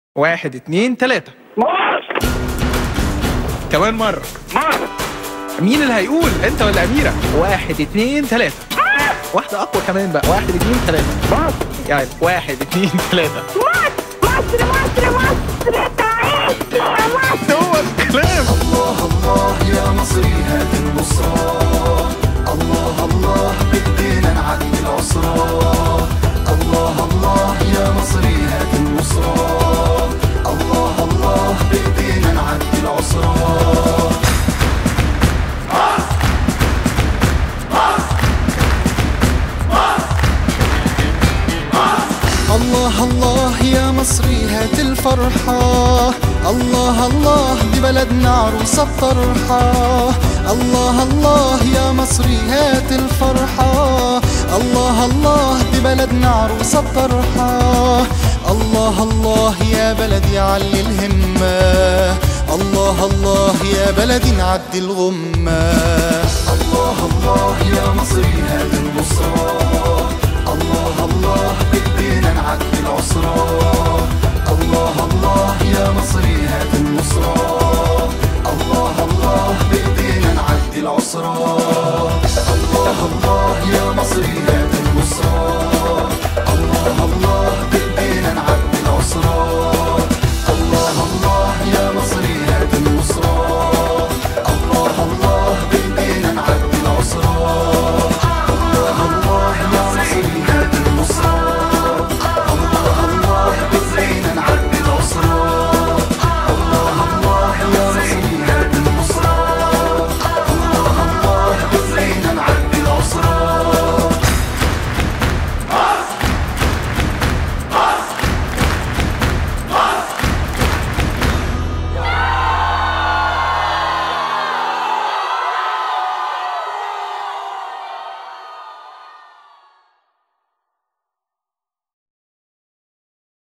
واحد اتنين تلاتة مصر كمان مرة مصر مين اللي هيقول انت ولا اميرة واحد اتنين تلاتة واحدة اقوى كمان بقى واحد اتنين تلاتة مصر يعني واحد اتنين تلاتة مصر مصر مصر مصر تعيش يا مصر هو الكلام الله الله يا مصري هات النصرة الله الله بدينا نعدي العسرة الله الله يا مصري هات النصرة الله الله بدينا نعدي العسرة الله الله يا مصري هات الفرحة الله الله دي بلدنا عروسة بطرحة الله الله يا مصري هات الفرحة الله الله دي بلدنا عروسة بطرحة الله الله يا بلدي علي الهمة الله الله يا بلدي نعدي الغمة الله الله يا مصري هات النصرة الله الله بدينا نعدي العسرة